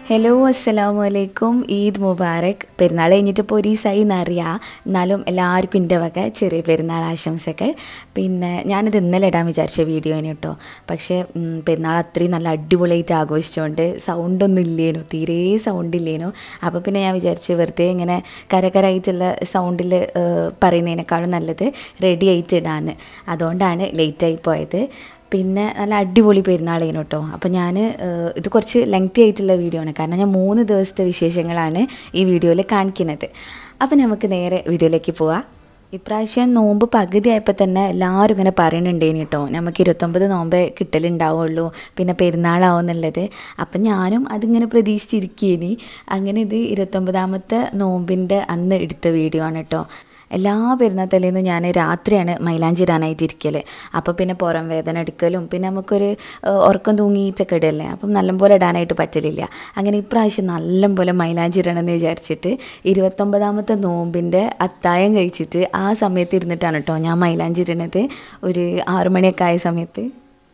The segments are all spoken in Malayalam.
ഹലോ അസ്സലാമു അലൈക്കും ഈദ് മുബാറക് പെരുന്നാൾ കഴിഞ്ഞിട്ട് ഇപ്പോൾ ഒരു ദിവസമായി എന്നറിയാം എന്നാലും എല്ലാവർക്കും എൻ്റെ വക ചെറിയ പെരുന്നാൾ ആശംസകൾ പിന്നെ ഞാനിത് ഇന്നലെ ഇടാൻ വിചാരിച്ച വീഡിയോന് കേട്ടോ പക്ഷേ ഉം, പെരുന്നാൾ അത്രയും നല്ല അടിപൊളിയായിട്ട് ആഘോഷിച്ചുകൊണ്ട് സൗണ്ടൊന്നും ഇല്ലേനു തീരെ സൗണ്ട് ഇല്ലേനു അപ്പോൾ പിന്നെ ഞാൻ വിചാരിച്ച് വെറുതെ ഇങ്ങനെ കരകരായിട്ടുള്ള സൗണ്ടിൽ പറയുന്നതിനേക്കാളും നല്ലത് റെഡി ആയിട്ട് ഇടാന്ന് അതുകൊണ്ടാണ് ലേറ്റായി പോയത് പിന്നെ നല്ല അടിപൊളി പെരുന്നാളേനു കേട്ടോ അപ്പോൾ ഞാൻ ഇത് കുറച്ച് ലെങ്തി ആയിട്ടുള്ള വീഡിയോ ആണ് കാരണം ഞാൻ മൂന്ന് ദിവസത്തെ വിശേഷങ്ങളാണ് ഈ വീഡിയോയിൽ കാണിക്കുന്നത് അപ്പോൾ നമുക്ക് നേരെ വീഡിയോയിലേക്ക് പോവാം ഇപ്രാവശ്യം നോമ്പ് പകുതി ആയപ്പോൾ തന്നെ എല്ലാവരും ഇങ്ങനെ പറയുന്നുണ്ടേനി കേട്ടോ നമുക്ക് ഇരുപത്തൊമ്പത് നോമ്പേ കിട്ടലുണ്ടാവുള്ളൂ പിന്നെ പെരുന്നാളാവുന്നുള്ളത് അപ്പം ഞാനും അതിങ്ങനെ പ്രതീക്ഷിച്ചിരിക്കേനി അങ്ങനെ ഇത് ഇരുപത്തൊമ്പതാമത്തെ നോമ്പിൻ്റെ അന്ന് എടുത്ത വീഡിയോ ആണ് കേട്ടോ എല്ലാ പെരുന്നാൾ തലേന്നും ഞാൻ രാത്രിയാണ് മൈലാഞ്ചി ഇടാനായിട്ട് ഇരിക്കൽ അപ്പോൾ പിന്നെ പുറം വേദന എടുക്കലും പിന്നെ നമുക്കൊരു ഏഹ്, ഉറക്കം തൂങ്ങിയിട്ടൊക്കെ ഇടല്ലേ അപ്പം നല്ലപോലെ ഇടാനായിട്ട് പറ്റലില്ല അങ്ങനെ ഇപ്രാവശ്യം നല്ലപോലെ മൈലാഞ്ചി ഇടണമെന്ന് വിചാരിച്ചിട്ട് ഇരുപത്തൊമ്പതാമത്തെ നോമ്പിൻ്റെ അത്തായം കഴിച്ചിട്ട് ആ സമയത്ത് ഇരുന്നിട്ടാണ് കേട്ടോ ഞാൻ മൈലാഞ്ചി ഇടുന്നത് ഒരു ആറുമണിയൊക്കെ ആയ സമയത്ത്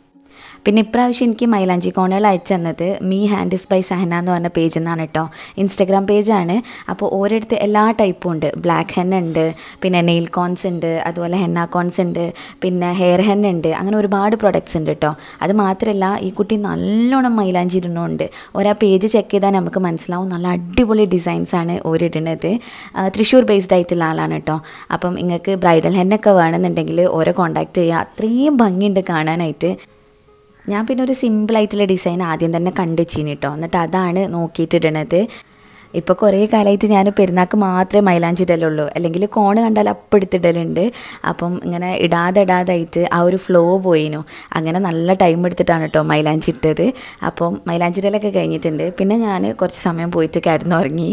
പിന്നെ ഇപ്രാവശ്യം എനിക്ക് മൈലാഞ്ചി കോണുകൾ അയച്ചു തന്നത് മീ ഹാൻഡിസ് ബൈ സഹന എന്ന് പറഞ്ഞ പേജിൽ നിന്നാണ് കേട്ടോ ഇൻസ്റ്റഗ്രാം പേജാണ് അപ്പോൾ ഓരോരുത്തർ എല്ലാ ടൈപ്പും ഉണ്ട് ബ്ലാക്ക് ഹെന്ന ഉണ്ട് പിന്നെ നെയിൽ കോൺസ് ഉണ്ട് അതുപോലെ ഹെന്ന കോൺസ് ഉണ്ട് പിന്നെ ഹെയർ ഹെന്ന ഉണ്ട് അങ്ങനെ ഒരുപാട് പ്രൊഡക്ട്സ് ഉണ്ട് കേട്ടോ അത് മാത്രമല്ല ഈ കുട്ടി നല്ലോണം മൈലാഞ്ചി ഇടുന്നുണ്ട് ഓരോ പേജ് ചെക്ക് ചെയ്താൽ നമുക്ക് മനസ്സിലാവും നല്ല അടിപൊളി ഡിസൈൻസ് ആണ് ഓരിടുന്നത് ആ, തൃശ്ശൂർ ബേസ്ഡ് ആയിട്ടുള്ള ആളാണ് കേട്ടോ അപ്പം നിങ്ങൾക്ക് ബ്രൈഡൽ ഹെന്നൊക്കെ വേണമെന്നുണ്ടെങ്കിൽ ഓരോ കോൺടാക്ട് ചെയ്യുക അത്രയും ഭംഗിയുണ്ട് കാണാനായിട്ട് ഞാൻ പിന്നെ ഒരു സിമ്പിളായിട്ടുള്ള ഡിസൈൻ ആദ്യം തന്നെ കണ്ടുവച്ചിന് കേട്ടോ എന്നിട്ട് അതാണ് നോക്കിയിട്ടിടണത് ഇപ്പോൾ കുറേ കാലമായിട്ട് ഞാൻ പെരുന്നാൾക്ക് മാത്രമേ മൈലാഞ്ചി ഇടലുള്ളൂ അല്ലെങ്കിൽ കോണ് കണ്ടാൽ അപ്പം എടുത്തിടലുണ്ട് അപ്പം ഇങ്ങനെ ഇടാതെ ഇടാതായിട്ട് ആ ഒരു ഫ്ലോ പോയിനു അങ്ങനെ നല്ല ടൈം എടുത്തിട്ടാണ് കേട്ടോ മൈലാഞ്ചി ഇട്ടത് അപ്പം മൈലാഞ്ചി ഇടലൊക്കെ കഴിഞ്ഞിട്ടുണ്ട് പിന്നെ ഞാൻ കുറച്ച് സമയം പോയിട്ട് കിടന്നുറങ്ങി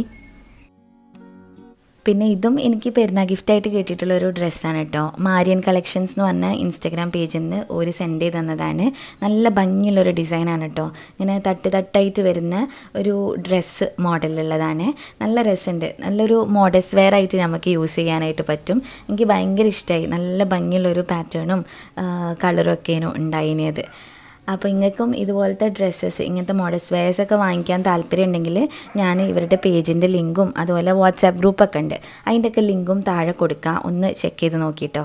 പിന്നെ ഇതും എനിക്ക് പെരുന്നാൾ ഗിഫ്റ്റായിട്ട് കിട്ടിയിട്ടുള്ള ഒരു ഡ്രസ്സാണ് കേട്ടോ മാരിയൻ കളക്ഷൻസ് എന്ന് പറഞ്ഞ ഇൻസ്റ്റഗ്രാം പേജിൽ നിന്ന് ഒരു സെൻഡ് ചെയ്ത് തന്നതാണ് നല്ല ഭംഗിയുള്ളൊരു ഡിസൈനാണ് കേട്ടോ ഇങ്ങനെ തട്ട് തട്ടായിട്ട് വരുന്ന ഒരു ഡ്രസ്സ് മോഡലുള്ളതാണ് നല്ല രസമുണ്ട് നല്ലൊരു മോഡസ് വെയർ ആയിട്ട് നമുക്ക് യൂസ് ചെയ്യാനായിട്ട് പറ്റും എനിക്ക് ഭയങ്കര ഇഷ്ടമായി നല്ല ഭംഗിയുള്ളൊരു പാറ്റേണും കളറും ഒക്കെയാണ് ഉണ്ടായിനത് അപ്പോൾ ഇങ്ങൾക്കും ഇതുപോലത്തെ ഡ്രസ്സസ് ഇങ്ങനത്തെ മോഡൽസ് വെയർസ് ഒക്കെ വാങ്ങിക്കാൻ താല്പര്യം ഉണ്ടെങ്കിൽ ഞാൻ ഇവരുടെ പേജിൻ്റെ ലിങ്കും അതുപോലെ വാട്സാപ്പ് ഗ്രൂപ്പൊക്കെ ഉണ്ട് അതിൻ്റെയൊക്കെ ലിങ്കും താഴെ കൊടുക്കാം ഒന്ന് ചെക്ക് ചെയ്ത് നോക്കിട്ടോ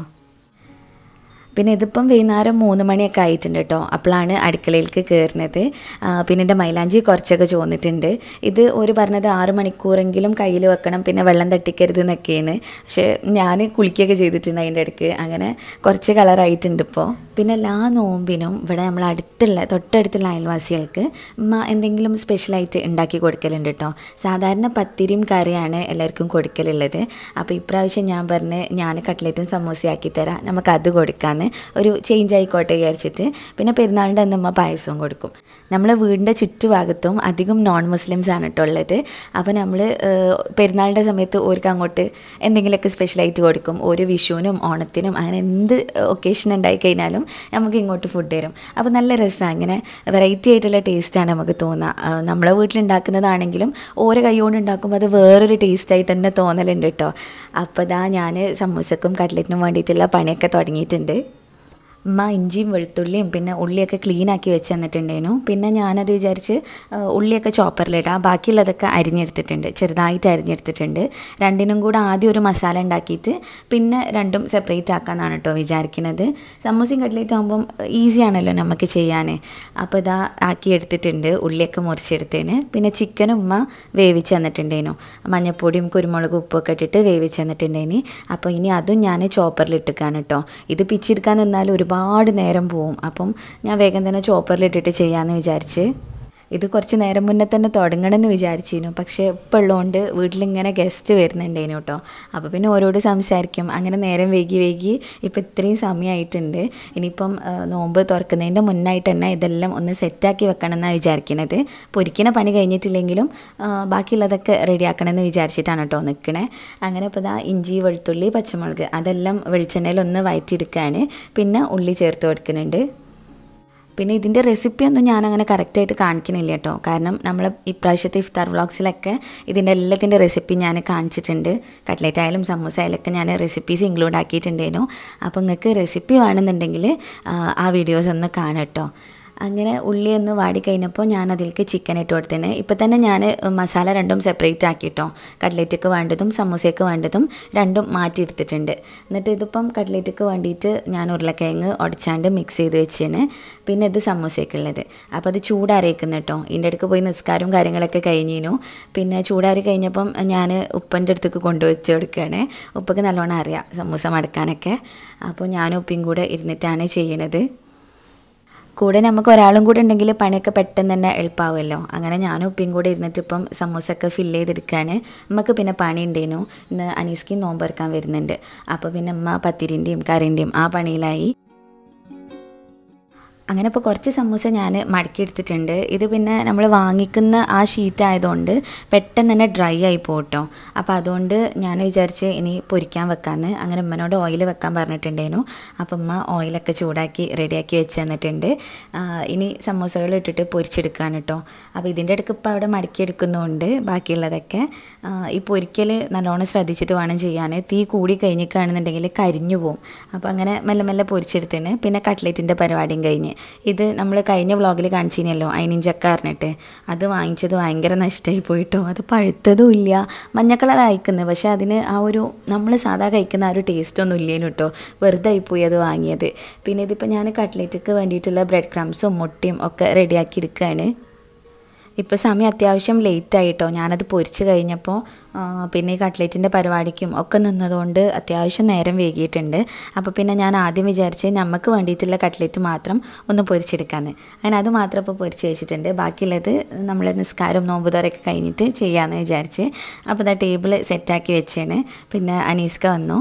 പിന്നെ ഇതിപ്പം വൈകുന്നേരം മൂന്ന് മണിയൊക്കെ ആയിട്ടുണ്ട് കേട്ടോ അപ്പോഴാണ് അടുക്കളയിലേക്ക് കയറുന്നത് ആ, പിന്നെ എൻ്റെ മൈലാഞ്ചി കുറച്ചൊക്കെ ചോന്നിട്ടുണ്ട് ഇത് ഒരു പറഞ്ഞത് ആറ് മണിക്കൂറെങ്കിലും കയ്യിൽ വെക്കണം പിന്നെ വെള്ളം തട്ടിക്കരുത് എന്നൊക്കെയാണ് പക്ഷേ ഞാൻ കുളിക്കുകയൊക്കെ ചെയ്തിട്ടുണ്ട് അതിൻ്റെ ഇടയ്ക്ക് അങ്ങനെ കുറച്ച് കളറായിട്ടുണ്ട് ഇപ്പോൾ പിന്നെ എല്ലാ നോമ്പിനും ഇവിടെ നമ്മൾ അടുത്തുള്ള തൊട്ടടുത്തുള്ള അയൽവാസികൾക്ക് ഉമ്മ എന്തെങ്കിലും സ്പെഷ്യലായിട്ട് ഉണ്ടാക്കി കൊടുക്കലുണ്ട് കേട്ടോ സാധാരണ പത്തിരിയും കറിയാണ് എല്ലാവർക്കും കൊടുക്കലുള്ളത് അപ്പോൾ ഇപ്രാവശ്യം ഞാൻ പറഞ്ഞ് ഞാൻ കട്ട്ലറ്റും സമോസയാക്കി തരാം നമുക്ക് അത് കൊടുക്കാമെന്ന് ഒരു ചേഞ്ച് ആയിക്കോട്ടെ വിചാരിച്ചിട്ട് പിന്നെ പെരുന്നാളിൻ്റെ അന്ന് അമ്മ പായസവും കൊടുക്കും നമ്മളെ വീടിൻ്റെ ചുറ്റുഭാഗത്തും അധികം നോൺ മുസ്ലിംസ് ആണ് കേട്ടോ ഉള്ളത് അപ്പോൾ നമ്മൾ പെരുന്നാളിൻ്റെ സമയത്ത് ഓർക്ക് അങ്ങോട്ട് എന്തെങ്കിലുമൊക്കെ സ്പെഷ്യലായിട്ട് കൊടുക്കും ഒരു വിഷുവിനും ഓണത്തിനും അങ്ങനെ എന്ത് ഒക്കേഷൻ ഉണ്ടായി കഴിഞ്ഞാലും നമുക്ക് ഇങ്ങോട്ട് ഫുഡ് തരും അപ്പോൾ നല്ല രസമാണ് ഇങ്ങനെ വെറൈറ്റി ആയിട്ടുള്ള ടേസ്റ്റാണ് നമുക്ക് തോന്നുക ആ, നമ്മളെ വീട്ടിലുണ്ടാക്കുന്നതാണെങ്കിലും ഓരോ കൈ കൊണ്ട് ഉണ്ടാക്കുമ്പോൾ അത് വേറൊരു ടേസ്റ്റായിട്ട് തന്നെ തോന്നലുണ്ട് കേട്ടോ അപ്പോൾ ഇതാ ഞാൻ സമൂസക്കും കട്ട്ലറ്റിനും വേണ്ടിയിട്ടുള്ള പണിയൊക്കെ തുടങ്ങിയിട്ടുണ്ട് ഉമ്മ ഇഞ്ചിയും വെളുത്തുള്ളിയും പിന്നെ ഉള്ളിയൊക്കെ ക്ലീൻ ആക്കി വെച്ച് തന്നിട്ടുണ്ടേനു പിന്നെ ഞാനത് വിചാരിച്ച് ആ, ഉള്ളിയൊക്കെ ചോപ്പറിലിടാം ബാക്കിയുള്ളതൊക്കെ അരിഞ്ഞെടുത്തിട്ടുണ്ട് ചെറുതായിട്ട് അരിഞ്ഞെടുത്തിട്ടുണ്ട് രണ്ടിനും കൂടെ ആദ്യം ഒരു മസാല ഉണ്ടാക്കിയിട്ട് പിന്നെ രണ്ടും സെപ്പറേറ്റ് ആക്കാമെന്നാണ് കേട്ടോ വിചാരിക്കുന്നത് സമൂസയും കട്ട്ലേറ്റ് ആകുമ്പം ഈസി ആണല്ലോ നമുക്ക് ചെയ്യാൻ അപ്പോൾ ഇതാ ആക്കി എടുത്തിട്ടുണ്ട് ഉള്ളിയൊക്കെ മുറിച്ചെടുത്തേന് പിന്നെ ചിക്കനും ഉമ്മ വേവിച്ച് തന്നിട്ടുണ്ടേനു മഞ്ഞപ്പൊടിയും കുരുമുളകും ഉപ്പൊക്കെ ഇട്ടിട്ട് വേവിച്ച് തന്നിട്ടുണ്ടേന് അപ്പോൾ ഇനി അതും ഞാൻ ചോപ്പറിലിട്ടിക്കാണ് കേട്ടോ ഇത് പിച്ചെടുക്കാൻ നിന്നാൽ ഒരുപാട് നേരം പോവും അപ്പം ഞാൻ വേഗം തന്നെ ചോപ്പറിലിട്ടിട്ട് ചെയ്യാമെന്ന് വിചാരിച്ച് ഇത് കുറച്ച് നേരം മുന്നേ തന്നെ തുടങ്ങണമെന്ന് വിചാരിച്ചിരുന്നു പക്ഷേ ഇപ്പോൾ ഉള്ളതുകൊണ്ട് വീട്ടിലിങ്ങനെ ഗസ്റ്റ് വരുന്നുണ്ടേനു കേട്ടോ അപ്പോൾ പിന്നെ ഓരോട് സംസാരിക്കും അങ്ങനെ നേരം വൈകി വൈകി ഇപ്പോൾ ഇത്രയും സമയമായിട്ടുണ്ട് ഇനിയിപ്പം ആ, നോമ്പ് തുറക്കുന്നതിൻ്റെ മുന്നായിട്ട് തന്നെ ഇതെല്ലാം ഒന്ന് സെറ്റാക്കി വെക്കണം എന്നാണ് വിചാരിക്കണത് പൊരിക്കണ പണി കഴിഞ്ഞിട്ടില്ലെങ്കിലും ആ, ബാക്കിയുള്ളതൊക്കെ റെഡിയാക്കണമെന്ന് വിചാരിച്ചിട്ടാണ് കേട്ടോ നിൽക്കണേ അങ്ങനെ ഇപ്പോൾ ഇതാ ഇഞ്ചി വെളുത്തുള്ളി പച്ചമുളക് അതെല്ലാം വെളിച്ചെണ്ണയിൽ ഒന്ന് വയറ്റിയെടുക്കുകയാണ് പിന്നെ ഉള്ളി ചേർത്ത് കൊടുക്കുന്നുണ്ട് പിന്നെ ഇതിൻ്റെ റെസിപ്പിയൊന്നും ഞാൻ അങ്ങനെ കറക്റ്റായിട്ട് കാണിക്കണില്ല കേട്ടോ കാരണം നമ്മൾ ഇപ്രാവശ്യത്തെ ഇഫ്താർ വ്ളോഗ്സിലൊക്കെ ഇതിൻ്റെ എല്ലാത്തിൻ്റെ റെസിപ്പി ഞാൻ കാണിച്ചിട്ടുണ്ട് കട്ട്ലേറ്റ് ആയാലും സമൂസ ആയാലൊക്കെ ഞാൻ റെസിപ്പീസ് ഇൻക്ലൂഡ് ആക്കിയിട്ടുണ്ടേനു അപ്പോൾ നിങ്ങൾക്ക് റെസിപ്പി വേണമെന്നുണ്ടെങ്കിൽ ആ, ആ വീഡിയോസ് ഒന്ന് കാണാം കേട്ടോ അങ്ങനെ ഉള്ളി ഒന്ന് വാടി കഴിഞ്ഞപ്പോൾ ഞാൻ അതിലേക്ക് ചിക്കൻ ഇട്ട് കൊടുത്തേന് ഇപ്പം തന്നെ ഞാൻ മസാല രണ്ടും സെപ്പറേറ്റ് ആക്കിട്ടോ കട്ട്ലേറ്റൊക്കെ വേണ്ടതും സമൂസയ്ക്ക് വേണ്ടതും രണ്ടും മാറ്റി എടുത്തിട്ടുണ്ട് എന്നിട്ട് ഇതിപ്പം കട്ട്ലേറ്റൊക്കെ വേണ്ടിയിട്ട് ഞാൻ ഉരുളക്കിഴങ്ങ് ഉടച്ചാണ്ട് മിക്സ് ചെയ്ത് വെച്ചാണ് പിന്നെ ഇത് സമൂസയ്ക്കുള്ളത് അപ്പോൾ അത് ചൂടാറിയിക്കുന്നു കേട്ടോ ഇതിൻ്റെ അടുക്ക് പോയി നിസ്കാരവും കാര്യങ്ങളൊക്കെ കഴിഞ്ഞിരുന്നു പിന്നെ ചൂടാറി കഴിഞ്ഞപ്പം ഞാൻ ഉപ്പൻ്റെ അടുത്തേക്ക് കൊണ്ടുവച്ച് കൊടുക്കുകയാണ് ഉപ്പക്ക് നല്ലോണം അറിയാം സമൂസ മടക്കാനൊക്കെ അപ്പോൾ ഞാനും ഉപ്പയും കൂടെ ഇരുന്നിട്ടാണ് ചെയ്യണത് കൂടെ നമുക്ക് ഒരാളും കൂടെ ഉണ്ടെങ്കിൽ പണിയൊക്കെ പെട്ടെന്ന് തന്നെ എളുപ്പമാവുമല്ലോ അങ്ങനെ ഞാനും ഉപ്പയും കൂടെ ഇരുന്നിട്ട് ഇപ്പം സമൂസൊക്കെ ഫില്ല് ചെയ്തെടുക്കുകയാണ് നമുക്ക് പിന്നെ പണി ഉണ്ടേനു ഇന്ന് അനീസ്ക്ക് നോമ്പെറുക്കാൻ വരുന്നുണ്ട് അപ്പോൾ പിന്നെ അമ്മ പത്തിരിൻ്റെയും കറിൻ്റെയും ആ പണിയിലായി അങ്ങനെ ഇപ്പോൾ കുറച്ച് സമൂസ ഞാൻ മടക്കിയെടുത്തിട്ടുണ്ട് ഇത് പിന്നെ നമ്മൾ വാങ്ങിക്കുന്ന ആ ഷീറ്റ് ആയതുകൊണ്ട് പെട്ടെന്ന് തന്നെ ഡ്രൈ ആയി പോട്ടോ അപ്പോൾ അതുകൊണ്ട് ഞാൻ വിചാരിച്ച് ഇനി പൊരിക്കാൻ വെക്കാമെന്ന് അങ്ങനെ ഉമ്മനോട് ഓയിൽ വെക്കാൻ പറഞ്ഞിട്ടുണ്ടായിരുന്നു അപ്പോൾ ഉമ്മ ഓയിലൊക്കെ ചൂടാക്കി റെഡിയാക്കി വെച്ച് തന്നിട്ടുണ്ട് ആ, ഇനി സമൂസകൾ ഇട്ടിട്ട് പൊരിച്ചെടുക്കുകയാണ് കേട്ടോ അപ്പോൾ ഇതിൻ്റെ ഇടയ്ക്ക് ഇപ്പോൾ അവിടെ മടക്കിയെടുക്കുന്നതുകൊണ്ട് ബാക്കിയുള്ളതൊക്കെ ആ, ഈ പൊരിക്കൽ നല്ലോണം ശ്രദ്ധിച്ചിട്ട് വേണം ചെയ്യാൻ തീ കൂടി കഴിഞ്ഞിക്കുകയാണെന്നുണ്ടെങ്കിൽ കരിഞ്ഞു പോകും അപ്പോൾ അങ്ങനെ മെല്ലെ മെല്ലെ പൊരിച്ചെടുത്തിന് പിന്നെ കട്ട്ലേറ്റിൻ്റെ പരിപാടിയും കഴിഞ്ഞ് ഇത് നമ്മൾ കഴിഞ്ഞ വ്ളോഗിൽ കാണിച്ചിരുന്നല്ലോ അയിനിഞ്ചക്ക പറഞ്ഞിട്ട് അത് വാങ്ങിച്ചത് ഭയങ്കര നഷ്ടമായി പോയിട്ടോ അത് പഴുത്തതും ഇല്ല മഞ്ഞ കളർ അയക്കുന്നത് പക്ഷെ അതിന് ആ ഒരു നമ്മൾ സാധാ കഴിക്കുന്ന ആ ഒരു ടേസ്റ്റ് ഒന്നും ഇല്ലേനു കേട്ടോ വെറുതെ ആയിപ്പോയി അത് വാങ്ങിയത് പിന്നെ ഇതിപ്പോൾ ഞാൻ കട്ട്ലേറ്റൊക്കെ വേണ്ടിയിട്ടുള്ള ബ്രെഡ് ക്രംസും മുട്ടയും ഒക്കെ റെഡിയാക്കി എടുക്കുകയാണ് ഇപ്പോൾ സമയം അത്യാവശ്യം ലേറ്റ് ആയിട്ടോ ഞാനത് പൊരിച്ച് കഴിഞ്ഞപ്പോൾ ആ, പിന്നെ ഈ കട്ട്ലേറ്റിൻ്റെ പരിപാടിക്കും ഒക്കെ നിന്നതുകൊണ്ട് അത്യാവശ്യം നേരം വൈകിയിട്ടുണ്ട് അപ്പോൾ പിന്നെ ഞാൻ ആദ്യം വിചാരിച്ച് നമുക്ക് വേണ്ടിയിട്ടുള്ള കട്ട്ലേറ്റ് മാത്രം ഒന്ന് പൊരിച്ചെടുക്കാമെന്ന് അങ്ങനെ അത് മാത്രം ഇപ്പോൾ പൊരിച്ച് വെച്ചിട്ടുണ്ട് ബാക്കിയുള്ളത് നമ്മൾ നിസ്കാരം നോമ്പുതോറൊക്കെ കഴിഞ്ഞിട്ട് ചെയ്യാമെന്ന് വിചാരിച്ച് അപ്പോൾ ഇതാ ടേബിൾ സെറ്റാക്കി വെച്ചാണ് പിന്നെ അനീസ്ക വന്നു